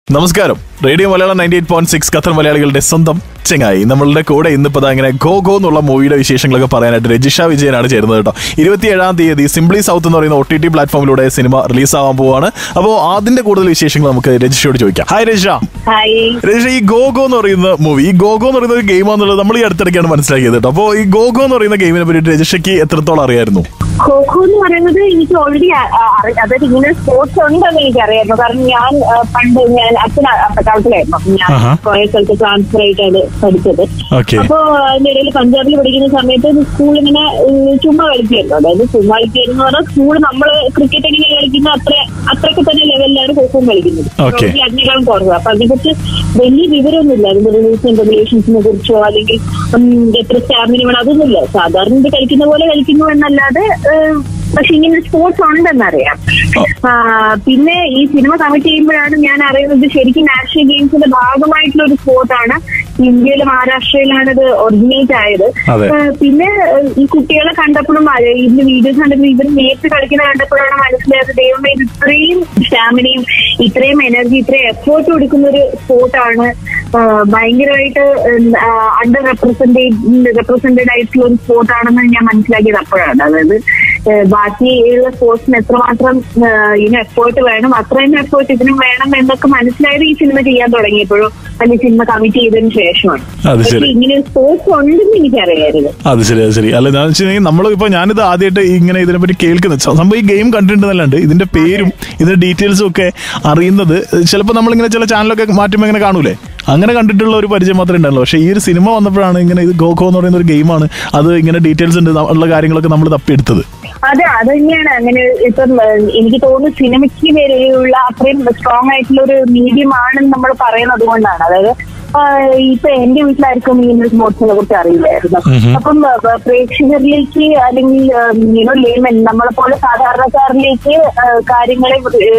നമസ്കാരം radio Malayalam ninety eight point six Qatar മലയാളികളുടെ സ്വന്തം ചെങ്ങായി നമ്മളുടെ കൂടെ ഇന്നിപ്പോ ദാ ഇങ്ങനെ ഗോ ഗോ എന്നുള്ള മൂവിയുടെ വിശേഷങ്ങളൊക്കെ പറയാനായിട്ട് രജിഷ വിജയനാണ് ചേരുന്നത് കേട്ടോ ഇരുപത്തിയേഴാം തീയതി സിംപ്ലി സൗത്ത് എന്ന് പറയുന്ന ഒ ടി ടി പ്ലാറ്റ്ഫോമിലൂടെ സിനിമ റിലീസ് ആവാൻ പോവാണ് അപ്പോൾ അതിന്റെ കൂടുതൽ വിശേഷങ്ങൾ നമുക്ക് രജിഷയോട് ചോദിക്കാം ഹായ് രജിഷ ഹായ് രജിഷ ഈ ഗോ ഗോ എന്ന് പറയുന്ന മൂവി ഈ ഗോ ഗോ എന്ന് പറയുന്ന ഒരു ഗെയിമാന്നുള്ളത് നമ്മൾ ഈ അടുത്തിടയ്ക്കാണ് മനസ്സിലാക്കിയത് കേട്ടോ അപ്പോൾ ഈ ഗോ ഗോ എന്ന് പറയുന്ന ഗെയിമിനെ പറ്റിയിട്ട് രജിഷയ്ക്ക് എത്രത്തോളം അറിയായിരുന്നു ഖോഖോ എന്ന് പറയുന്നത് എനിക്ക് ഓൾറെഡി അതായത് ഇങ്ങനെ സ്പോർട്സ് ഉണ്ടെന്ന് എനിക്കറിയായിരുന്നു കാരണം ഞാൻ ആ, പണ്ട് ഞാൻ അച്ഛൻ പട്ടാളത്തിലായിരുന്നു അപ്പൊ ഞാൻ ആഹാ. കുറെ സ്ഥലത്ത് ട്രാൻസ്ഫർ ആയിട്ടാണ് പഠിച്ചത് ഓക്കെ അപ്പൊ അതിന്റെ ഇടയിൽ പഞ്ചാബിൽ പഠിക്കുന്ന സമയത്ത് സ്കൂൾ ഇങ്ങനെ ഉം, ചുമ്മാ കളിക്കുമല്ലോ അതായത് ചുമ്മാ കളിക്കുന്നു പറഞ്ഞാൽ സ്കൂൾ നമ്മള് ക്രിക്കറ്റ് എങ്ങനെ കളിക്കുന്ന അത്ര അത്രയൊക്കെ തന്നെ ലെവലിലാണ് ഖോഖോ കളിക്കുന്നത് Okay. Probably അതിനേക്കാളും കുറവ് അപ്പൊ അതിനെക്കുറിച്ച് വലിയ വിവരമൊന്നുമില്ല അതിന്റെ റൂൾസ് ആൻഡ് റെഗുലേഷൻസിനെ കുറിച്ചോ അല്ലെങ്കിൽ ഉം, എത്ര സ്റ്റാമിന വേണം അതൊന്നുമില്ല സാധാരണ ഇത് കളിക്കുന്ന പോലെ കളിക്കുന്നു എന്നല്ലാതെ ഏഹ്, പക്ഷെ ഇങ്ങനെ സ്പോർട്സ് ഉണ്ടെന്നറിയാം ആ, പിന്നെ ഈ സിനിമ കമ്മിറ്റ് ചെയ്യുമ്പോഴാണ് ഞാൻ അറിയുന്നത് ശരിക്കും നാഷണൽ ഗെയിംസിന്റെ ഭാഗമായിട്ടുള്ള ഒരു സ്പോർട്ടാണ് ഇന്ത്യയിലും മഹാരാഷ്ട്രയിലാണ് ഇത് ഒറിജിനേറ്റ് ആയത് അതെ. ഏഹ്, പിന്നെ ഏഹ്, ഈ കുട്ടികളെ കണ്ടപ്പോഴും അത് ഇതിന്റെ വീഡിയോസ് കണ്ടപ്പോൾ ഇവർ നേരിട്ട് കളിക്കുന്ന കണ്ടപ്പോഴാണ് മനസ്സിലായത് ദൈവമേ ഇത് ഇത്രയും സ്റ്റാമിനയും ഇത്രയും എനർജി ഇത്രയും എഫേർട്ട് കൊടുക്കുന്ന ഒരു സ്പോർട്ടാണ് ഭയങ്കരമായിട്ട് അണ്ടർ റെപ്രസെന്റേറ്റ് റെപ്രസെന്റഡ് ആയിട്ടുള്ള ഒരു സ്പോർട്ടാണെന്ന് ഞാൻ മനസ്സിലാക്കിയത് അപ്പോഴാണ് അതായത് ഏഹ്, ബാക്കിയുള്ള സ്പോർട്സിന് എത്രമാത്രം ഇതിന് എഫേർട്ട് വേണം അത്രയും എഫേർട്ട് ഇതിനും വേണം എന്നൊക്കെ മനസ്സിലായത് ഈ സിനിമ ചെയ്യാൻ തുടങ്ങിയപ്പോഴോ അല്ലെങ്കിൽ സിനിമ കമ്മിറ്റ് ചെയ്തതിനു ശേഷമാണ് അത് ശരി. പക്ഷെ ഇങ്ങനെ സ്പോർട്സ് ഉണ്ടെന്ന് എനിക്കറിയായിരുന്നു അത് ശരി അത് ശരി അല്ല ഞാൻ വെച്ചിട്ടുണ്ടെങ്കിൽ നമ്മൾ ഇപ്പൊ ഞാനിത് ആദ്യമായിട്ട് ഇങ്ങനെ ഇതിനെപ്പറ്റി കേൾക്കുന്നത് സ- സംഭവം ഈ ഗെയിം കണ്ടിട്ടുണ്ടെന്നല്ലാണ്ട് ഇതിന്റെ പേരും ഇതിന്റെ ഡീറ്റെയിൽസും ഒക്കെ അറിയുന്നത് ചിലപ്പോൾ നമ്മളിങ്ങനെ ചില ചാനലൊക്കെ മാറ്റുമ്പോൾ ഇങ്ങനെ കാണൂലേ അങ്ങനെ കണ്ടിട്ടുള്ള ഒരു പരിചയം മാത്രമേ ഉണ്ടാവുള്ളൂ പക്ഷേ ഈ ഒരു സിനിമ വന്നപ്പോഴാണ് ഇങ്ങനെ ഇത് ഗോഖോ എന്ന് പറയുന്ന ഒരു ഗെയിമാണ് അത് ഇങ്ങനെ ഡീറ്റെയിൽസ് ഉണ്ട് ഉള്ള കാര്യങ്ങളൊക്കെ നമ്മൾ തപ്പിയെടുത്തത് അതെ അത് തന്നെയാണ് അങ്ങനെ ഇപ്പം ഏഹ്, എനിക്ക് തോന്നുന്നു സിനിമയ്ക്ക് വരെയുള്ള അത്രയും സ്ട്രോങ് ആയിട്ടുള്ള ഒരു മീഡിയം ആണെന്ന് നമ്മൾ പറയുന്നത് കൊണ്ടാണ് അതായത് ആഹ്, ഇപ്പൊ എന്റെ വീട്ടിലായിരിക്കും ഈ സ്പോർട്സിനെ കുറിച്ച് അറിയില്ലായിരുന്നു അപ്പം ഏഹ്, പ്രേക്ഷകരിലേക്ക് അല്ലെങ്കിൽ യുനോ ലേമൻ നമ്മളെ പോലെ സാധാരണക്കാരിലേക്ക് ഏഹ്, കാര്യങ്ങളെ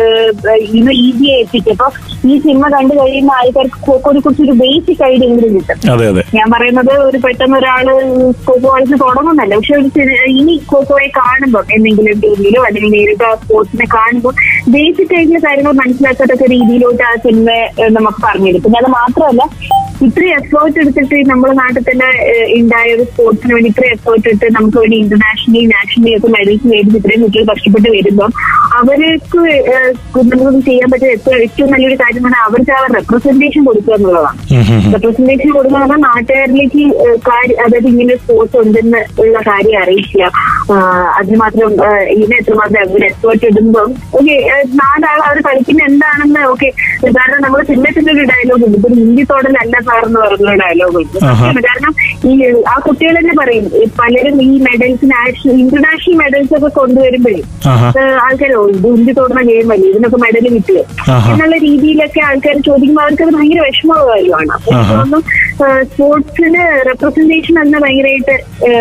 യുനോ ഈസി എത്തിക്കും അപ്പൊ ഈ സിനിമ കണ്ടു കഴിയുന്ന ആൾക്കാർക്ക് ഖോഖോനെ കുറിച്ച് ഒരു ബേസിക് ഐഡിയ എങ്കിലും കിട്ടും അതെ അതെ ഞാൻ പറയുന്നത് ഒരു പെട്ടെന്ന് ഒരാള് ഖോഖോ കളിച്ച് തുടങ്ങുന്നല്ല പക്ഷെ ഒരു സിനി- ഇനി ഖോഖോയെ കാണുമ്പോൾ എന്തെങ്കിലും ടീമിലോ അല്ലെങ്കിൽ നേരിട്ട് ആ സ്പോർട്സിനെ കാണുമ്പോൾ ബേസിക് ആയിട്ടുള്ള കാര്യങ്ങൾ മനസ്സിലാക്കത്തക്ക രീതിയിലോട്ട് ആ സിനിമ ഏഹ്, നമുക്ക് പറഞ്ഞുതരും പിന്നെ അത് മാത്രമല്ല ഇത്രയും എഫേർട്ട് എടുത്തിട്ട് നമ്മുടെ നാട്ടിൽ തന്നെ ഏഹ്, ഉണ്ടായ ഒരു സ്പോർട്സിന് വേണ്ടി ഇത്രയും എഫേർട്ട് ഇട്ട് നമുക്ക് വേണ്ടി ഇന്റർനാഷണലി നാഷണലി ഒക്കെ മെഡൽസ് മേടിച്ച് ഇത്രയും കുട്ടികൾ കഷ്ടപ്പെട്ട് വരുമ്പോൾ അവർക്ക് ഏഹ്, നമുക്ക് ചെയ്യാൻ പറ്റിയ ഏറ്റവും ഏറ്റവും നല്ലൊരു കാര്യം എന്ന് പറഞ്ഞാൽ അവർക്ക് ആ റെപ്രസെന്റേഷൻ കൊടുക്കുക എന്നുള്ളതാണ് ഉം, ഉം, ഉം. റെപ്രസെന്റേഷൻ കൊടുക്കുക പറഞ്ഞാൽ നാട്ടുകാരിലേക്ക് ഏഹ്, കാര്യം അതായത് ഇങ്ങനെ സ്പോർട്സ് ഉണ്ടെന്ന് ഉള്ള കാര്യം അറിയിക്കുക ആഹ് അതിന് മാത്രം ആഹ് ഇതിന് എത്രമാത്രം അവർ എഫേർട്ട് ഇടുമ്പോൾ ഓക്കെ നാലാൾ അവർ കളിക്കുന്ന എന്താണെന്ന് ഓക്കെ കാരണം നമ്മൾ സിനിമത്തിന്റെ ഒരു ഡയലോഗ് ഉണ്ട് ഇപ്പൊ ഹിന്ദി തോടലല്ല സാർ എന്ന് പറഞ്ഞ ഡയലോഗ് ഉണ്ട് ആഹാ. സത്യമാണ്. കാരണം ഈ ആ കുട്ടികൾ തന്നെ പറയും ഈ പലരും ഈ മെഡൽസ് നാഷണൽ ഇന്റർനാഷണൽ മെഡൽസ് ഒക്കെ കൊണ്ടുവരുമ്പോഴേ ആഹാ. ആൾക്കാരോ ഇത് ഹിന്ദി തോടുന്ന ഗെയിം അല്ലേ ഇതിനൊക്കെ മെഡൽ കിട്ടുക ആഹാ. എന്നുള്ള രീതിയിലൊക്കെ ആൾക്കാർ ചോദിക്കുമ്പോൾ അവർക്കത് ഭയങ്കര വിഷമമുള്ള കാര്യമാണ് അപ്പൊ എനിക്ക് ആഹാ. തോന്നുന്നു സ്പോർട്സിന് റെപ്രസെന്റേഷൻ തന്നെ ഭയങ്കരമായിട്ട്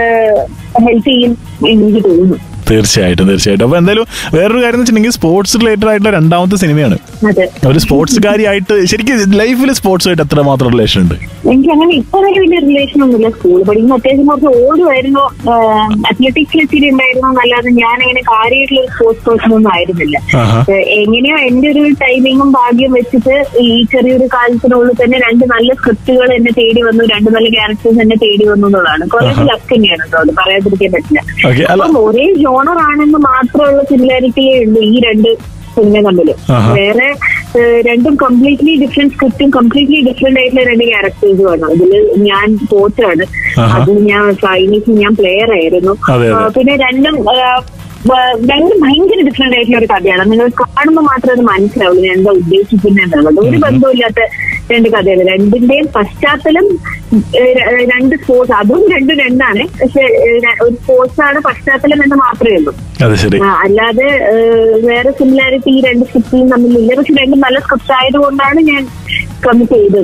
ഹെൽപ്പ് ചെയ്യും എന്ന് എനിക്ക് തോന്നുന്നു തീർച്ചയായിട്ടും തീർച്ചയായിട്ടും അപ്പൊ എന്തായാലും വേറൊരു കാര്യം എന്ന് വെച്ചിട്ടുണ്ടെങ്കിൽ സ്പോർട്സ് റിലേറ്റഡ് ആയിട്ടുള്ള രണ്ടാമത്തെ സിനിമയാണ് അതെ ഒരു സ്പോർട്സുകാരിയായിട്ട് ശരിക്കും ലൈഫിൽ സ്പോർട്സുമായിട്ട് എത്ര മാത്രം റിലേഷൻ ഉണ്ട് എനിക്ക് അങ്ങനെ ഇപ്പൊ വരെ വലിയ റിലേഷൻ ഒന്നുമില്ല സ്കൂൾ പഠിക്കുമ്പോൾ അത്യാവശ്യം കുറച്ച് ഓടുമായിരുന്നു അത്ലറ്റിക്സ് ഇച്ചിരി ഉണ്ടായിരുന്നു എന്നല്ലാതെ ഞാൻ അങ്ങനെ കാര്യമായിട്ടുള്ള ഒരു സ്പോർട്സ് പേഴ്സൺ ഒന്നും ആയിരുന്നില്ല ആഹാ. ഏഹ് എങ്ങനെയോ എന്റെ ഒരു ടൈമിങ്ങും ഭാഗ്യം വെച്ചിട്ട് ഈ ചെറിയൊരു കാലത്തിനുള്ളിൽ തന്നെ രണ്ട് നല്ല സ്ക്രിപ്റ്റുകൾ എന്നെ തേടി വന്നു രണ്ട് നല്ല ക്യാരക്ടേഴ്സ് എന്നെ തേടി വന്നു എന്നുള്ളതാണ് കുറെ ലക്ക് തന്നെയാണ് കേട്ടോ അത് പറയാതിരിക്കാൻ പറ്റില്ല ഓക്കെ അല്ല അപ്പം ഒരേ ജോണർ ആണെന്ന് മാത്രമുള്ള സിമിലാരിറ്റിയേ ഉള്ളൂ ഈ രണ്ട് സിനിമ തമ്മിൽ ആഹാ. വേറെ ഏഹ്, രണ്ടും കംപ്ലീറ്റ്ലി ഡിഫറെന്റ് സ്ക്രിപ്റ്റും കംപ്ലീറ്റ്ലി ഡിഫറെന്റ് ആയിട്ടുള്ള രണ്ട് ക്യാരക്ടേഴ്സും ആണ് ഇതില് ഞാൻ കോച്ചാണ് ആഹാ. അത് ഞാൻ ഫൈനീസ് ഞാൻ പ്ലെയർ ആയിരുന്നു അതെ, അതെ. ആ, പിന്നെ രണ്ടും ആ, വ- രണ്ടും ഭയങ്കര ഡിഫറെന്റ് ആയിട്ടുള്ള ഒരു കഥയാണ് നിങ്ങൾ കാണുമ്പോൾ മാത്രമേ അത് മനസ്സിലാവുള്ളൂ ഞാൻ എന്താ ഉദ്ദേശിക്കുന്നത് എന്നുള്ളത് ഒരു ബന്ധമില്ലാത്ത രണ്ട് കഥകൾ രണ്ടിന്റെയും പശ്ചാത്തലം ഏഹ്, ര- രണ്ട് സ്പോർട്സ് അതും രണ്ടും രണ്ടാണ് പക്ഷെ ഏഹ്, ര- ഒരു സ്പോർട്സ് ആണ് പശ്ചാത്തലം എന്ന് മാത്രമേ ഉള്ളൂ അത് ശരി ആ, അല്ലാതെ ഏഹ്, വേറെ സിമിലാരിറ്റി ഈ രണ്ട് സ്ക്രിപ്റ്റും തമ്മിലില്ല പക്ഷെ രണ്ടും നല്ല സ്ക്രിപ്റ്റ് ആയതുകൊണ്ടാണ് ഞാൻ കമ്മിറ്റ് ചെയ്തത്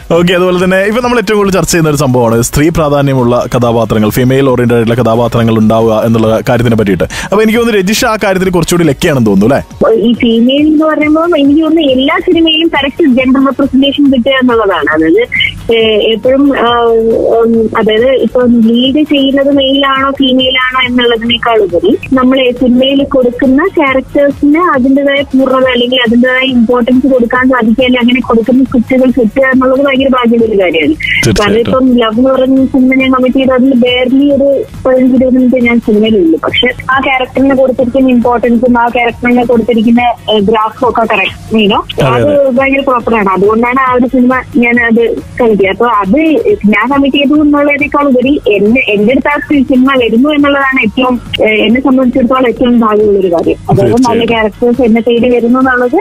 ഓക്കെ അതുപോലെ തന്നെ ഇപ്പൊ നമ്മൾ ഏറ്റവും കൂടുതൽ ചർച്ച ചെയ്യുന്ന ഒരു സംഭവമാണ് സ്ത്രീ പ്രാധാന്യമുള്ള കഥാപാത്രങ്ങൾ ഫീമെയിൽ ഓറിയന്റഡ് ആയിട്ടുള്ള കഥാപാത്രങ്ങൾ ഉണ്ടാവുക എന്നുള്ള കാര്യത്തിനെ പറ്റിയിട്ട് അപ്പൊ എനിക്ക് തോന്നുന്നു രജിഷ ആ കാര്യത്തിൽ കുറച്ചുകൂടി ലക്കിയാണെന്ന് തോന്നുന്നു അല്ലേ ഈ ഫീമെയിൽ എന്ന് പറയുമ്പോൾ എനിക്ക് തോന്നുന്നു എല്ലാ സിനിമയിലും കറക്റ്റ് ജെൻഡർ റെപ്രസെന്റേഷൻ കിട്ടുക എന്നുള്ളതാണ് അതായത് ഏഹ്, എപ്പോഴും ആഹ്, ഉം, അതായത് ഇപ്പൊ ലീഡ് ചെയ്യുന്നത് മെയിലാണോ ഫീമെയിൽ ആണോ എന്നുള്ളതിനേക്കാൾ ഉപരി നമ്മൾ സിനിമയിൽ കൊടുക്കുന്ന ക്യാരക്ടേഴ്സിന് അതിൻ്റെതായ പൂർണ്ണത അല്ലെങ്കിൽ അതിൻ്റെതായ ഇമ്പോർട്ടൻസ് കൊടുക്കാൻ സാധിക്കുക അല്ലെങ്കിൽ അങ്ങനെ കൊടുക്കുന്ന സ്ക്രിപ്റ്റുകൾ കിട്ടുക എന്നുള്ളത് ഭയങ്കര ഭാഗ്യമുള്ള ഒരു കാര്യമാണ് തീർച്ചയായിട്ടും. കാരണം ഇപ്പം ലവ് എന്ന് പറഞ്ഞ സിനിമ ഞാൻ കമ്മിറ്റ് ചെയ്ത് അതിൽ ബേർലി ഒരു പതിനഞ്ച് ഇരുപത് മിനിറ്റ് ഞാൻ സിനിമയിലുള്ളൂ പക്ഷെ ആ ക്യാരക്ടറിന് കൊടുത്തിരിക്കുന്ന ഇമ്പോർട്ടൻസും ആ ക്യാരക്ടറിന് കൊടുത്തിരിക്കുന്ന ഗ്രാഫും ഒക്കെ കറക്റ്റ് മീനോ അതെ, അത് ഭയങ്കര പ്രോപ്പറാണ് അതുകൊണ്ടാണ് ആ ഒരു സിനിമ ഞാൻ അത് കളിക്കുക അപ്പൊ അത് ഞാൻ കമ്മിറ്റ് ചെയ്തു എന്നുള്ളതിനേക്കാൾ ഉപരി എന്നെ എന്റെ അടുത്ത് ആ സിനിമ വരുന്നു എന്നുള്ളതാണ് ഏറ്റവും ഏഹ്, എന്നെ സംബന്ധിച്ചിടത്തോളം ഏറ്റവും ഭാഗ്യമുള്ള ഒരു കാര്യം അതായത് നല്ല തീർച്ചയായും. ക്യാരക്ടേഴ്സ് എന്നെ തേടി വരുന്നു എന്നുള്ളത്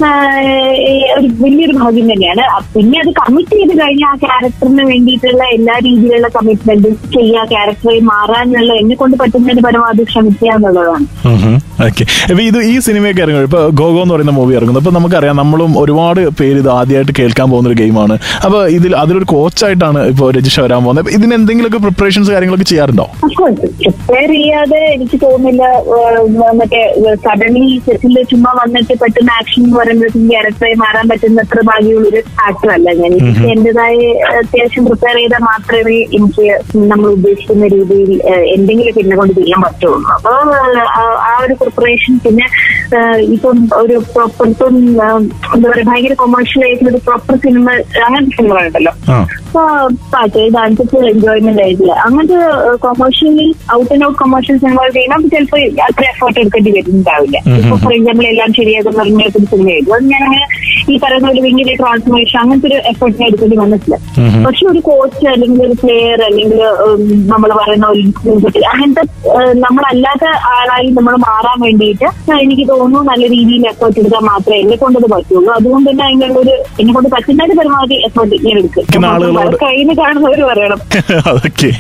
ആഹ്, ഒരു വലിയൊരു ഭാഗ്യം തന്നെയാണ് അ- പിന്നെ അത് കമ്മിറ്റ് ചെയ്ത് കഴിഞ്ഞാൽ ആ ക്യാരക്ടറിന് വേണ്ടിയിട്ടുള്ള എല്ലാ രീതിയിലുള്ള കമ്മിറ്റ്മെന്റും ചെയ്യുക ക്യാരക്ടറായി മാറാനുള്ള എന്നെ കൊണ്ട് പറ്റുന്നതിന് പരമാവധി ശ്രമിക്കുക എന്നുള്ളതാണ് ഓക്കെ ഇപ്പൊ ഇത് ഈ സിനിമയൊക്കെ ഇറങ്ങും ഇപ്പൊ ഗോഗോ എന്ന് പറയുന്ന മൂവി ഇറങ്ങുന്നു ഇപ്പൊ നമുക്കറിയാം നമ്മളും ഒരുപാട് പേര് ഇത് ആദ്യമായിട്ട് കേൾക്കാൻ പോകുന്ന ഒരു ഗെയിമാണ് അപ്പൊ ഇതിൽ അതിലൊരു കോച്ചായിട്ടാണ് ഇപ്പൊ രജിഷ വരാൻ പോകുന്നത് അപ്പൊ ഇതിന് എന്തെങ്കിലുമൊക്കെ പ്രിപ്പറേഷൻസ് കാര്യങ്ങളൊക്കെ ചെയ്യാറുണ്ടോ പ്രിപ്പയർ ചെയ്യാതെ എനിക്ക് തോന്നുന്നില്ല ഏഹ്, മറ്റേ സഡൻലി സെറ്റിൽ ചുമ്മാ വന്നിട്ട് പറ്റുന്ന ആക്ഷൻ എന്ന് പറയുമ്പോഴത്തേക്കും ക്യാരക്ടറായി മാറാൻ പറ്റുന്ന അത്ര ഭാഗ്യമുള്ളൊരു ആക്ടർ അല്ല ഞാൻ എനിക്ക് എന്റേതായ അത്യാവശ്യം പ്രിപ്പയർ ചെയ്താൽ മാത്രമേ എനിക്ക് നമ്മൾ ഉദ്ദേശിക്കുന്ന രീതിയിൽ ഏഹ്, എന്തെങ്കിലും എന്നെ കൊണ്ട് ചെയ്യാൻ പറ്റുള്ളൂ അപ്പൊ ഏഹ്, ആ- ആ ഒരു പ്രിപ്പറേഷൻ പിന്നെ ഏഹ്, ഇപ്പം ഒരു പ്രോപ്പർ ഇപ്പം ഏഹ്, എന്താ പറയാ ഭയങ്കര കൊമേഴ്ഷ്യൽ ആയിട്ടുള്ള ഒരു പ്രോപ്പർ സിനിമ അങ്ങനത്തെ സിനിമകളുണ്ടല്ലോ ആ ഇപ്പൊ പാട്ട് ഡാൻസ് എൻജോയ്മെന്റ് ആയിട്ടില്ല അങ്ങനത്തെ commercially out and out commercial സിനിമകൾ ചെയ്യുമ്പോൾ ചിലപ്പോൾ അത്ര എഫേർട്ട് എടുക്കേണ്ടി വരുന്നുണ്ടാവില്ല ഇപ്പൊ ഫോർ എക്സാമ്പിൾ എല്ലാം ശരിയാകും പറഞ്ഞ ഒരു സിനിമ ആയിരുന്നു അത് ഞാൻ അങ്ങനെ ഈ പറയുന്ന ഒരു വലിയ ട്രാൻസ്ഫോർമേഷൻ അങ്ങനത്തെ ഒരു എഫേർട്ടിനെ എടുക്കേണ്ടി വന്നിട്ടില്ല പക്ഷെ ഒരു കോച്ച് അല്ലെങ്കിൽ ഒരു പ്ലെയർ അല്ലെങ്കിൽ നമ്മൾ പറയുന്ന ഒരു ഇൻസ്റ്റിറ്റ്യൂട്ട് അങ്ങനത്തെ ഏഹ്, നമ്മളല്ലാത്ത ആളായി നമ്മൾ മാറാൻ വേണ്ടിയിട്ട് എനിക്ക് തോന്നുന്നു നല്ല രീതിയിൽ എഫേർട്ട് എടുക്കാൻ മാത്രമേ എന്നെ കൊണ്ടത് പറ്റുള്ളൂ അതുകൊണ്ട് തന്നെ അതിനുള്ള ഒരു എന്നെ കൊണ്ട് പറ്റുന്നതിന് പരമാവധി എഫേർട്ട് ഞാൻ കളിക്കുന്ന ആളുകളോട് എടുക്കും കയ്യിൽ കാണുന്നവർ പറയണം അതൊക്കെ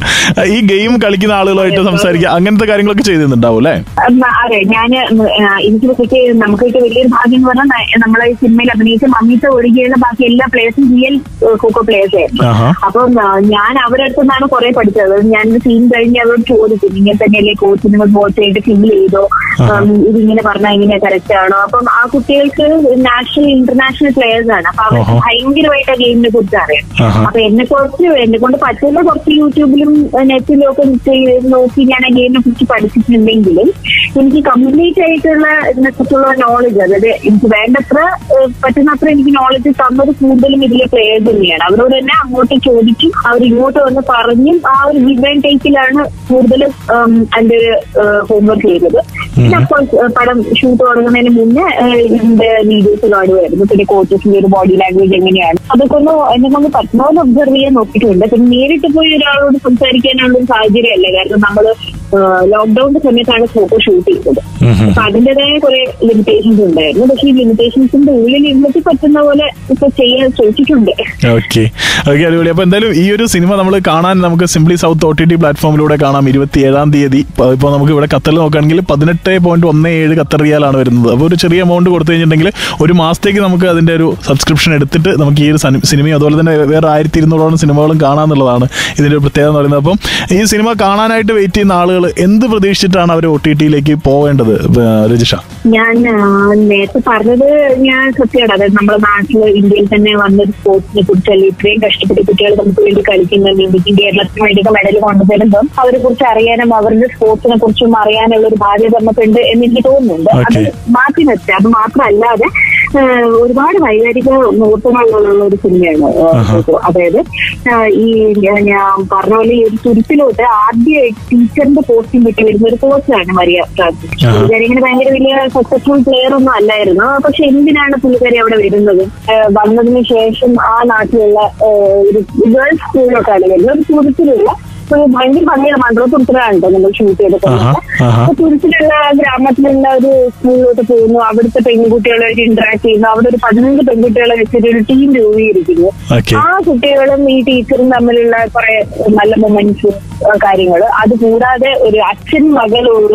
ഈ ഗെയിം കളിക്കുന്ന ആളുകളായിട്ട് സംസാരിക്കുക അങ്ങനത്തെ കാര്യങ്ങളൊക്കെ ചെയ്തിട്ടുണ്ടാവും അല്ലേ ഉം, അതെ ഞാന് ഉം, ആ, എനിക്ക് പക്ഷേ നമുക്കൊക്കെ വലിയൊരു ഭാഗ്യം എന്ന് പറഞ്ഞാൽ ന- നമ്മളെ ഈ സിനിമയിൽ അഭിനയിച്ച മമ്മീത്ത ഒഴികെയുള്ള ബാക്കി എല്ലാ പ്ലേയേഴ്സും റിയൽ കോക്കോ പ്ലേയേഴ്സ് ആയിരുന്നു ആഹാ. അപ്പം ആ, ഞാൻ അവരുടെ അടുത്ത് നിന്നാണ് കുറെ പഠിച്ചത് ഞാൻ സീൻ കഴിഞ്ഞ് അവരോട് ചോദിക്കും ഇങ്ങനെ തന്നെയല്ലേ കോച്ച് നിങ്ങൾ വാച്ച് ചെയ്ത് ഫീൽ ചെയ്തോ ഉം, ഇതിങ്ങനെ പറഞ്ഞാൽ ഇങ്ങനെ കറക്റ്റ് ആണോ അപ്പം ആ കുട്ടികൾക്ക് നാഷണൽ ഇന്റർനാഷണൽ പ്ലേയേഴ്സ് ആണ് അപ്പൊ അവർക്ക് ആഹാ. ഭയങ്കരമായിട്ട് ആ ഗെയിമിനെ കുറിച്ച് അറിയാം ആഹാ. അപ്പൊ എന്നെ കുറച്ച് എന്നെ കൊണ്ട് പറ്റുന്ന കുറച്ച് യൂട്യൂബിലും നെറ്റിലും ഒക്കെ ചെയ്ത് നോക്കി ഞാൻ ആ ഗെയിമിനെ കുറിച്ച് പഠിച്ചിട്ടുണ്ടെങ്കിലും എനിക്ക് കംപ്ലീറ്റ് ആയിട്ടുള്ള ഇതിനെക്കുറിച്ചുള്ള നോളജ് അതായത് എനിക്ക് വേണ്ടത്ര ഏഹ്, പറ്റുന്നത്ര എനിക്ക് നോളജ് തന്നത് കൂടുതലും ഇതിലെ പ്ലേയേഴ്സ് തന്നെയാണ് അവരോട് തന്നെ അങ്ങോട്ട് ചോദിച്ചും അവർ ഇങ്ങോട്ട് വന്ന് പറഞ്ഞും ആ ഒരു ഗിവ് ആൻഡ് ടേക്കിലാണ് കൂടുതലും ഉം, അതിന്റെ ഒരു ഹോംവർക്ക് ചെയ്തത് പിന്നെ അഫ്കോഴ്സ് പടം ഷൂട്ട് തുടങ്ങുന്നതിന് മുന്നേ ഏഹ്, ഇതിന്റെ വീഡിയോസ് കാണുമായിരുന്നു പിന്നെ കോച്ചസിന്റെ ഒരു ബോഡി ലാംഗ്വേജ് എങ്ങനെയാണ് അതൊക്കെ ഒന്ന് എന്നെ കൊണ്ട് പറ്റുന്നപോലെ ഒബ്സർവ് ചെയ്യാൻ നോക്കിയിട്ടുണ്ട് പിന്നെ നേരിട്ട് പോയി ഒരാളോട് സംസാരിക്കാനുള്ള ഒരു സാഹചര്യമല്ല കാരണം നമ്മള് ലോക്ക്ഡൌണിന്റെ സമയത്താണ് ഫോട്ടോ ഷൂട്ട് ചെയ്തത് അപ്പൊ അതിന്റേതായ കുറെ ലിമിറ്റേഷൻസ് ഉണ്ടായിരുന്നു പക്ഷെ ഈ ലിമിറ്റേഷൻസിന്റെ ഉള്ളിൽ ഇരുന്നിട്ട് പറ്റുന്ന പോലെ ഇപ്പൊ ചെയ്യാൻ ശ്രമിച്ചിട്ടുണ്ട് ഓക്കെ ഓക്കെ അടിപൊളി അപ്പൊ എന്തായാലും ഈ ഒരു സിനിമ നമ്മൾ കാണാൻ നമുക്ക് simply south O T T പ്ലാറ്റ്ഫോമിലൂടെ കാണാം ഇരുപത്തി ഏഴാം തീയതി ഇപ്പോൾ നമുക്ക് ഇവിടെ ഖത്തറിൽ നോക്കുകയാണെങ്കിൽ പതിനെട്ട് പോയിന്റ് ഒന്ന് ഏഴ് ഖത്തർ റിയാലാണ് വരുന്നത് അപ്പോൾ ഒരു ചെറിയ എമൗണ്ട് കൊടുത്തു കഴിഞ്ഞിട്ടുണ്ടെങ്കിൽ ഒരു മാസത്തേക്ക് നമുക്ക് അതിന്റെ ഒരു സബ്സ്ക്രിപ്ഷൻ എടുത്തിട്ട് നമുക്ക് ഈ ഒരു സനി- സിനിമയും അതുപോലെ തന്നെ വേറെ ആയിരത്തി ഇരുന്നൂറോളം സിനിമകളും കാണാമെന്നുള്ളതാണ് ഇതിന്റെ ഒരു പ്രത്യേകത എന്ന് പറയുന്നത് അപ്പം ഈ സിനിമ കാണാനായിട്ട് വെയിറ്റ് ചെയ്യുന്ന ആളുകൾ എന്ത് പ്രതീക്ഷിച്ചിട്ടാണ് അവർ ഒ ടി ടിയിലേക്ക് പോവേണ്ടത് ഏ, രജിഷ ഞാൻ ആ, നേരത്തെ പറഞ്ഞത് ഞാൻ സത്യമാണ് അതായത് നമ്മുടെ നാട്ടില് ഇന്ത്യയിൽ തന്നെ വന്നൊരു സ്പോർട്സിനെ കുറിച്ച് അല്ലെങ്കിൽ ഇത്രയും കഷ്ടപ്പെട്ട് കുട്ടികൾ നമുക്ക് വേണ്ടി കളിക്കുന്നുണ്ട് ഇന്ത്യക്കും കേരളത്തിന് വേണ്ടിയൊക്കെ മെഡൽ കൊണ്ടുവരുമ്പോൾ അവരെ കുറിച്ച് അറിയാനും അവരുടെ സ്പോർട്സിനെ കുറിച്ചും അറിയാനുള്ള ഒരു ബാധ്യത നമുക്കുണ്ട് എന്ന് എനിക്ക് തോന്നുന്നുണ്ട് അത് Okay. മാറ്റി നിർത്തുക അത് മാത്രമല്ലാതെ ആ, ഒരുപാട് വൈകാരിക മുഹൂർത്തങ്ങളുള്ള ഒരു സിനിമയാണ് ആ, അതായത് ആ, ഈ ഞാൻ ഞാൻ പറഞ്ഞ പോലെ ഈ ഒരു തുരുത്തിലോട്ട് ആദ്യ ടീച്ചറിന്റെ പോസ്റ്റിംഗ് കിട്ടി വരുന്ന ഒരു കോച്ചാണ് മരിയ ഫ്രാൻസിസ് ആഹാ. പുള്ളിക്കാരി ഇങ്ങനെ ഭയങ്കര വലിയ സക്സസ്ഫുൾ പ്ലെയർ ഒന്നും അല്ലായിരുന്നു പക്ഷെ എന്തിനാണ് പുള്ളിക്കാരി അവിടെ വരുന്നത് ഏഹ് വന്നതിന് ശേഷം ആ നാട്ടിലുള്ള ഏഹ് ഒരു ഗേൾസ് സ്കൂളിലോട്ടാണ് വരുന്നത് ഒരു തുരുത്തിലുള്ള ഒരു ഭയങ്കര ഭംഗിയുള്ള മണ്ഡലം തുരുത്തിലാണ് കേട്ടോ നമ്മൾ ഷൂട്ട് ചെയ്തിട്ട് ആഹാ, ആഹാ. അപ്പൊ തുരുത്തിലുള്ള ആ ഗ്രാമത്തിലുള്ള ഒരു സ്കൂളിലോട്ട് പോകുന്നു അവിടുത്തെ പെൺകുട്ടികളായിട്ട് ഇന്ററാക്ട് ചെയ്യുന്നു അവിടെ ഒരു പതിനഞ്ച് പെൺകുട്ടികളെ വെച്ചിട്ട് ഒരു ടീം രൂപീകരിക്കുന്നു ഓക്കെ ആ കുട്ടികളും ഈ ടീച്ചറും തമ്മിലുള്ള കുറെ നല്ല മൊമെന്റ്സ് കാര്യങ്ങൾ അത് കൂടാതെ ഒരു അച്ഛൻ മകളുള്ള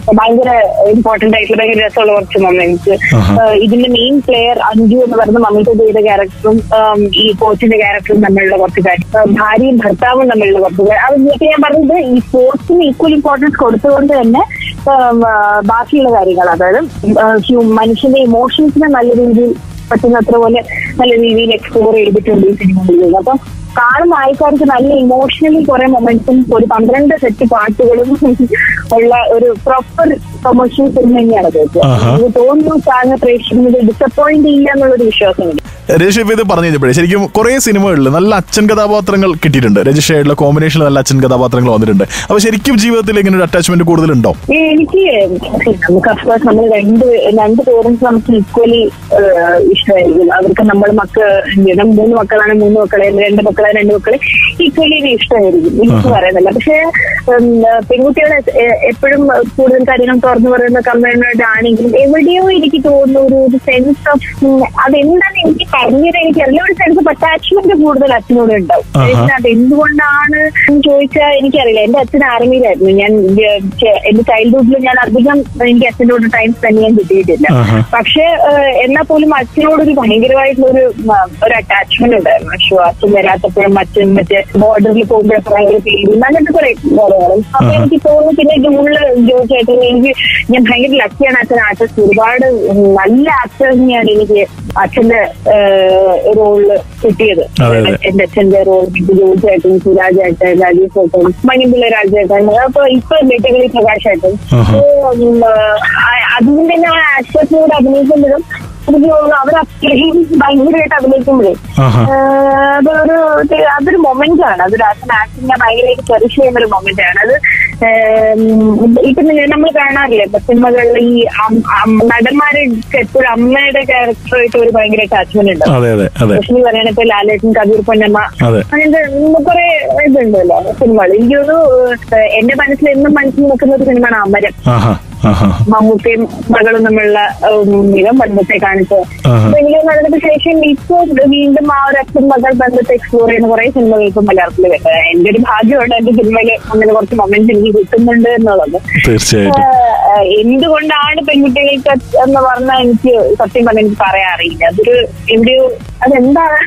ഭയങ്കര ഇമ്പോർട്ടന്റ് ആയിട്ടുള്ള ഭയങ്കര രസമുള്ള കുറച്ച് മൊമെന്റ്സ് ആഹാ. ഇതിന്റെ മെയിൻ പ്ലെയർ അഞ്ജു എന്ന് പറയുന്ന മമ്മിക്ക് ചെയ്ത ക്യാരക്ടറും ഈ കോച്ചിന്റെ ക്യാരക്ടറും തമ്മിലുള്ള കുറച്ച് കാര്യം ആ, ഭാര്യയും ഭർത്താവും തമ്മിലുള്ള കുറച്ച് കാര്യം അത് ഇതൊക്കെ ഞാൻ പറഞ്ഞത് ഈ സ്പോർട്സിന് ഈക്വൽ ഇമ്പോർട്ടൻസ് കൊടുത്തുകൊണ്ട് തന്നെ ഉം, ആ, ബാക്കിയുള്ള കാര്യങ്ങൾ അതായത് ആ, ഹ്യൂ- മനുഷ്യന്റെ ഇമോഷൻസിനെ നല്ല രീതിയിൽ പറ്റുന്നത്ര പോലെ നല്ല രീതിയിൽ എക്സ്പ്ലോർ ചെയ്തിട്ടുണ്ട് ഈ സിനിമകളിൽ അപ്പം കാണുന്ന ആൾക്കാർക്ക് നല്ല ഇമോഷണലി കുറെ മൊമെന്റ്സും ഒരു പന്ത്രണ്ട് സെറ്റ് പാട്ടുകളും ഉള്ള ഒരു പ്രോപ്പർ കൊമേഴ്ഷ്യൽ സിനിമ തന്നെയാണ് ഇത്. ആഹാ. എനിക്ക് തോന്നുന്നു കാണുന്ന പ്രേക്ഷകർക്ക് ഡിസപ്പോയിന്റ് ഇല്ല എന്നുള്ളൊരു വിശ്വാസമുണ്ട് രജീഷ് ഇപ്പൊ ഇത് പറഞ്ഞു കഴിഞ്ഞപ്പോഴേ ശരിക്കും കുറെ സിനിമകളിൽ നല്ല അച്ഛൻ കഥാപാത്രങ്ങൾ കിട്ടിയിട്ടുണ്ട് രജീഷ് ആയിട്ടുള്ള കോമ്പിനേഷനിൽ നല്ല അച്ഛൻ കഥാപാത്രങ്ങൾ വന്നിട്ടുണ്ട് അപ്പൊ ശരിക്കും ജീവിതത്തിൽ ഇങ്ങനെ ഒരു അറ്റാച്ച്മെന്റ് കൂടുതലുണ്ടോ ഏ, എനിക്ക് നമുക്ക് അഫ്കോഴ്സ് നമ്മൾ രണ്ട് രണ്ട് പേരൻസ് നമുക്ക് ഈക്വലി ഇഷ്ടമായിരിക്കും അവർക്ക് നമ്മൾ മക്കൾ ഇങ്ങനെ മൂന്ന് മക്കളാണ് മൂന്ന് മക്കളെ രണ്ട് മക്കളെ രണ്ട് മക്കളെ ഈക്വലി ഇഷ്ടമായിരിക്കും എനിക്ക് പറയുന്നില്ല പക്ഷേ ഉം, പെൺകുട്ടികളെ എപ്പോഴും കൂടുതൽ കാര്യങ്ങൾ തുറന്നു പറയുന്ന കമ്പനിയായിട്ട് ആണെങ്കിലും എവിടെയോ എനിക്ക് തോന്നുന്നു ഒരു ഒരു സെൻസ് ഓഫ് അതെന്താണെന്ന് എനിക്ക് പറഞ്ഞത് എനിക്ക് അറിയില്ല ഒരു സെൻസ് ഓഫ് അറ്റാച്ച്മെന്റ് കൂടുതൽ അച്ഛനോട് ഉണ്ടാവും ആഹാ. അത് എന്തുകൊണ്ടാണ് എന്ന് ചോദിച്ചാൽ എനിക്കറിയില്ല എന്റെ അച്ഛൻ ആർമിയിലായിരുന്നു ഞാൻ ഏഹ്, ചെ- എന്റെ ചൈൽഡ്ഹുഡിൽ ഞാൻ അധികം എനിക്ക് അച്ഛൻ്റെ കൂടെ ടൈം സ്പെൻഡ് ചെയ്യാൻ കിട്ടിയിട്ടില്ല ആഹാ. പക്ഷേ ഏഹ്, എന്നാൽ പോലും അച്ഛനോടൊരു ഭയങ്കരമായിട്ടുള്ള ഒരു ഒരു അറ്റാച്ച്മെന്റ് ഉണ്ടായിരുന്നു പക്ഷേ അച്ഛൻ വരാത്തപ്പോഴും അച്ഛൻ മറ്റേ ബോർഡറിൽ പോകുമ്പോഴൊക്കെ ഭയങ്കര പേടി അങ്ങനത്തെ കുറെ കാര്യങ്ങളും അപ്പൊ എനിക്ക് തോന്നുന്നു പിന്നെ ജൂണില് ജോലിച്ചായിട്ട് എനിക്ക് ഞാൻ ഭയങ്കര ലക്കിയാണ് അച്ഛൻ ആർട്ടിസ്റ്റ് ഒരുപാട് നല്ല ആക്ടേഴ്സിനെയാണ് എനിക്ക് അച്ഛന്റെ റോളില് കിട്ടിയത് അതെ, അതെ. എന്റെ അച്ഛന്റെ റോൾ ജോലിച്ചായിട്ടും സുരാജായിട്ട് രാജീവ് ഫോട്ടോൺ മണിപ്പിള്ള രാജായിട്ടാണ് അപ്പൊ ഇപ്പൊ ബെറ്റകളി പ്രകാശായിട്ടും ആഹാ. അതുകൊണ്ട് തന്നെ ആ ആക്ടേഴ്സിനോട് അഭിനയിക്കുമ്പോഴും എനിക്ക് തോന്നുന്നു അവർ അത്രയും ഭയങ്കരമായിട്ട് അഭിനയിക്കുമ്പോഴേ ആഹാ. ഏഹ് അതൊരു ഇത് അതൊരു മൊമെന്റ് ആണ് അതൊരു ആക്ഷൻ ആക്ടിങ് ഭയങ്കരമായിട്ട് ചെറിഷ് ചെയ്യുന്ന ഒരു മൊമെന്റ് ആണ് അത് ഏഹ് ഇപ്പൊ നമ്മൾ കാണാറില്ലേ ഇപ്പൊ സിനിമകളിൽ ഈ അം- അം- നടന്മാരെ എപ്പോഴും അമ്മയുടെ ക്യാരക്ടറായിട്ട് ഒരു ഭയങ്കര അറ്റാച്ച്മെന്റ് ഉണ്ട് അതെ അതെ അതെ സ്പെഷ്യലി പറയുകയാണെങ്കിൽ ഇപ്പൊ ലാലേട്ടൻ കബീർ പൊന്നമ്മ അതെ. അങ്ങനത്തെ കുറെ ഇതുണ്ടല്ലോ സിനിമകൾ എനിക്ക് തോന്നുന്നു ഏഹ് എന്റെ മനസ്സിൽ എന്നും മനസ്സിൽ നിൽക്കുന്ന ഒരു സിനിമയാണ് അമരം ആഹാ ആഹാ മമ്മൂക്കയും മകളും തമ്മിലുള്ള മികം ബന്ധത്തെ കാണിച്ച് ആഹാ. അപ്പൊ എനിക്ക് തോന്നുന്നു അതിനൊക്കെ ശേഷം ഇപ്പോ വീണ്ടും ആ ഒരു അച്ഛൻ മകൾ ബന്ധത്തെ എക്സ്പ്ലോർ ചെയ്യുന്ന കുറെ സിനിമകൾ ഇപ്പൊ മലയാളത്തിൽ വരുന്നത് എന്റെ ഒരു ഭാഗ്യമാണ് എന്റെ സിനിമയിൽ അങ്ങനെ കുറച്ച് മൊമെന്റ്സ് എനിക്ക് കിട്ടുന്നുണ്ട് എന്നുള്ളത് തീർച്ചയായിട്ടും ഏഹ് എന്തുകൊണ്ടാണ് പെൺകുട്ടികൾക്ക് എന്ന് പറഞ്ഞാൽ എനിക്ക് സത്യം പറഞ്ഞാൽ എനിക്ക് പറയാൻ അറിയില്ല അതൊരു എവിടെയോ അതെന്താണ്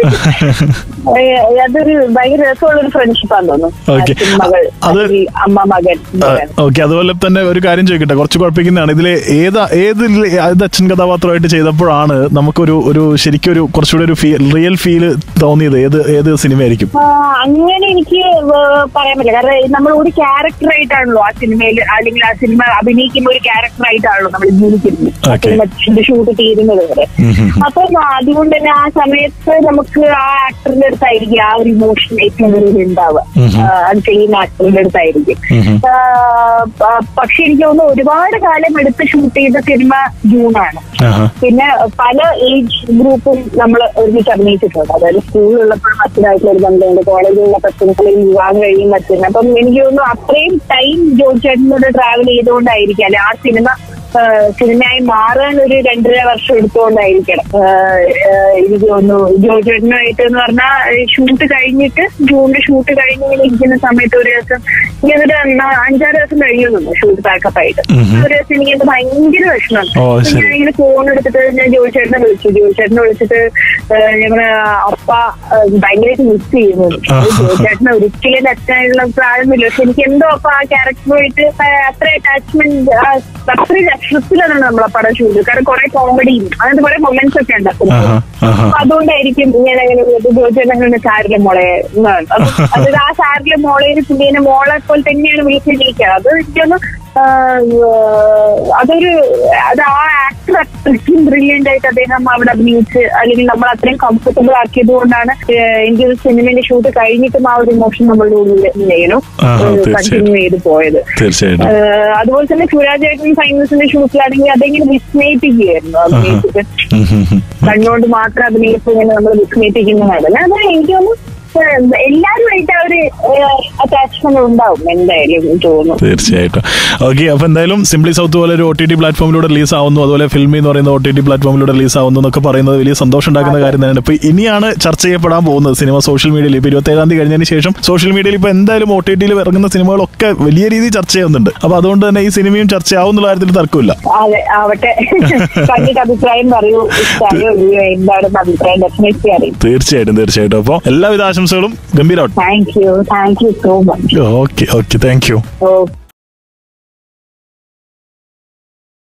ഏഹ് അതൊരു ഭയങ്കര രസമുള്ള ഒരു ഫ്രണ്ട്ഷിപ്പാന്ന് തോന്നുന്നു Okay. അച്ഛൻ മകൾ അത് അല്ലെങ്കിൽ അമ്മ മകൻ എന്ന് പറയുന്നത്. ഓക്കെ അതുപോലെ തന്നെ ഒരു കാര്യം ചോദിക്കട്ടെ കുറച്ച് കുഴപ്പിക്കുന്നതാണ് ഇതിലെ ഏതാ ഏത് ഏത് അച്ഛൻ കഥാപാത്രമായിട്ട് ചെയ്തപ്പോഴാണ് നമുക്കൊരു ഒരു ശരിക്കും ഒരു കുറച്ചുകൂടെ ഒരു ഫീൽ റിയൽ ഫീൽ തോന്നിയത് ഏത് ഏത് സിനിമയായിരിക്കും ആ, അങ്ങനെ എനിക്ക് വേ- പറയാൻ പറ്റില്ല കാരണം നമ്മൾ ഒരു ക്യാരക്ടർ ആയിട്ടാണല്ലോ ആ സിനിമയിൽ അല്ലെങ്കിൽ ആ സിനിമ അഭിനയിക്കുന്ന ഒരു ക്യാരക്ടർ ആയിട്ടാണല്ലോ നമ്മൾ ജീവിക്കുന്നത് ആ Okay. സിനിമ ഷൂട്ട് തീരുന്നത് വരെ ഉം ഉം ഉം. അപ്പം അതുകൊണ്ട് തന്നെ ആ സമയത്ത് നമുക്ക് ആ ആക്ടറിന്റെ അടുത്തായിരിക്കും ആ ഒരു ഇമോഷൻ ഏറ്റവും കൂടുതൽ ഉണ്ടാവുക ഉം ഉം. ആ, അത് ചെയ്യുന്ന ആക്ടറിന്റെ അടുത്തായിരിക്കും ഉം ഉം. ആ, പ- പക്ഷെ എനിക്ക് തോന്നുന്നു ഒരുപാട് കാലം എടുത്ത് ഷൂട്ട് ചെയ്ത സിനിമ ജൂണാണ് ആഹാ. പിന്നെ പല ഏജ് ഗ്രൂപ്പും നമ്മൾ ഒരുമിച്ച് അഭിനയിച്ചിട്ടുണ്ട് അതായത് സ്കൂളിലുള്ളപ്പോഴും അച്ഛനായിട്ടുള്ള ഒരു ബന്ധമുണ്ട് കോളേജിലുള്ള പച്ചമക്കളിൽ വിവാഹം കഴിയും അച്ഛൻ അപ്പം എനിക്ക് തോന്നുന്നു അത്രയും ടൈം ജോർജ് ചേട്ടനോട് ട്രാവൽ ചെയ്തുകൊണ്ടായിരിക്കും അല്ലെ ആ സിനിമ ആ, സിനിമയായി മാറാൻ ഒരു രണ്ടര വർഷം എടുത്തുകൊണ്ടായിരിക്കണം ആ, ആ, എനിക്ക് തോന്നുന്നു ജോർജ് ചേട്ടനുമായിട്ട് എന്ന് പറഞ്ഞാൽ ഷൂട്ട് കഴിഞ്ഞിട്ട് ജൂണിൽ ഷൂട്ട് കഴിഞ്ഞ് ഇങ്ങനെ ഇരിക്കുന്ന സമയത്ത് ഒരു ദിവസം ഇങ്ങനെ അഞ്ചാറ് ദിവസം കഴിയുന്നു ഷൂട്ട് പാക്കപ്പ് ആയിട്ട് ഉം ഉം. ഒരു ദിവസം എനിക്ക് ഭയങ്കര വിഷമം ഓ, ശരി. ഞാൻ ഇങ്ങനെ ഫോൺ എടുത്തിട്ട് ഞാൻ ജോലിച്ചേട്ടനെ വിളിച്ചു ജോലിച്ചേട്ടനെ വിളിച്ചിട്ട് ഏഹ് ഞങ്ങള് അപ്പ ഏഹ് ഭയങ്കരമായിട്ട് മിസ് ചെയ്യുന്നു ജോലിച്ചേട്ടനെ ഒരിക്കലും അച്ഛനായിട്ടുള്ള പ്രായമൊന്നുമില്ല പക്ഷെ എനിക്ക് എന്തോ അപ്പൊ ആ ക്യാരക്ടറുമായിട്ട് അത്ര അറ്റാച്ച്മെന്റ് അത്ര രക്ഷത്തിലാണ് നമ്മൾ ആ പടം ഷൂട്ട് കാരണം കുറെ കോമഡിയും അങ്ങനത്തെ കുറെ മൊമെന്റ്സ് ഒക്കെ ഉണ്ട് ആ സിനിമയിൽ. ആഹാ. ആഹാ. അപ്പൊ അതുകൊണ്ടായിരിക്കും ഞാൻ അങ്ങനെ ജോലിച്ചേട്ടൻ അങ്ങനെ സാരിലെ മോളെ എന്നാണ്. അപ്പൊ അതായത് ആ സാരിലെ മോളെ പുള്ളിനെ മോളെ പോലെ തന്നെയാണ് വിളിച്ചിരിക്കുക അത് എനിക്കൊന്ന് അതൊരു അത് ആ ആക്ടർ അത്രയ്ക്കും ബ്രില്യന്റ് ആയിട്ട് അദ്ദേഹം അവിടെ അഭിനയിച്ച് അല്ലെങ്കിൽ നമ്മൾ അത്രയും കംഫർട്ടബിൾ ആക്കിയത് കൊണ്ടാണ് ഏഹ് എനിക്ക് ഒരു സിനിമയുടെ ഷൂട്ട് കഴിഞ്ഞിട്ടും ആ ഒരു ഇമോഷൻ നമ്മളുടെ ഉള്ളിൽ ചെയ്യണോ ആഹാ, തീർച്ചയായും. കണ്ടിന്യൂ ചെയ്ത് പോയത് തീർച്ചയായിട്ടും ഏഹ് അതുപോലെ തന്നെ സുരാജേട്ടൻ ഫൈനൽസിന്റെ ഷൂട്ടിലാണെങ്കിൽ അതെങ്ങനെ വിസ്മയിപ്പിക്കുകയായിരുന്നു അഭിനയിച്ചിട്ട് ഉം ഉം ഉം. കണ്ണുകൊണ്ട് മാത്രം അഭിനയിച്ച് ഇങ്ങനെ നമ്മൾ വിസ്മയിപ്പിക്കുന്നതാണ് അത് എനിക്ക് തോന്നുന്നു അപ്പൊ എല്ലാവരുമായിട്ട് ആ ഒരു അറ്റാച്ച്മെന്റ് ഉണ്ടാവും എന്തായാലും തോന്നുന്നു തീർച്ചയായിട്ടും ഓക്കെ അപ്പൊ എന്തായാലും സിംപ്ലി സൗത്ത് പോലെ ഒരു ഒ ടി ടി പ്ലാറ്റ്ഫോമിലൂടെ റിലീസ് ആവുന്നു അതുപോലെ ഫിൽമി എന്ന് പറയുന്ന ഒ ടി ടി പ്ലാറ്റ്ഫോമിലൂടെ റിലീസ് ആവുന്നു എന്നൊക്കെ പറയുന്നത് വലിയ സന്തോഷം ഉണ്ടാക്കുന്ന കാര്യം തന്നെയാണ് ഇപ്പൊ ഇനിയാണ് ചർച്ച ചെയ്യപ്പെടാൻ പോകുന്നത് സിനിമ സോഷ്യൽ മീഡിയയിൽ ഇപ്പൊ ഇരുപത്തേഴാം തീയതി കഴിഞ്ഞതിന് ശേഷം സോഷ്യൽ മീഡിയയിൽ ഇപ്പൊ എന്തായാലും ഒ ടി ടിയിൽ ഇറങ്ങുന്ന സിനിമകളൊക്കെ വലിയ രീതിയിൽ ചർച്ച ചെയ്യുന്നുണ്ട് അപ്പൊ അതുകൊണ്ട് തന്നെ ഈ സിനിമയും ചർച്ചയാവും എന്നുള്ള കാര്യത്തിൽ തർക്കമില്ല അതെ ആവട്ടെ കണ്ടിട്ട് അഭിപ്രായം പറയൂ ഇഷ്ടമായോ ഇല്ലയോ എന്താണെന്ന് അഭിപ്രായം ഡെഫിനറ്റ്ലി അറിയും തീർച്ചയായിട്ടും തീർച്ചയായിട്ടും അപ്പോൾ എല്ലാവിധ ആശംസകളും ഗംഭീരമാവട്ടെ thank you thank you so much okay okay thank you okay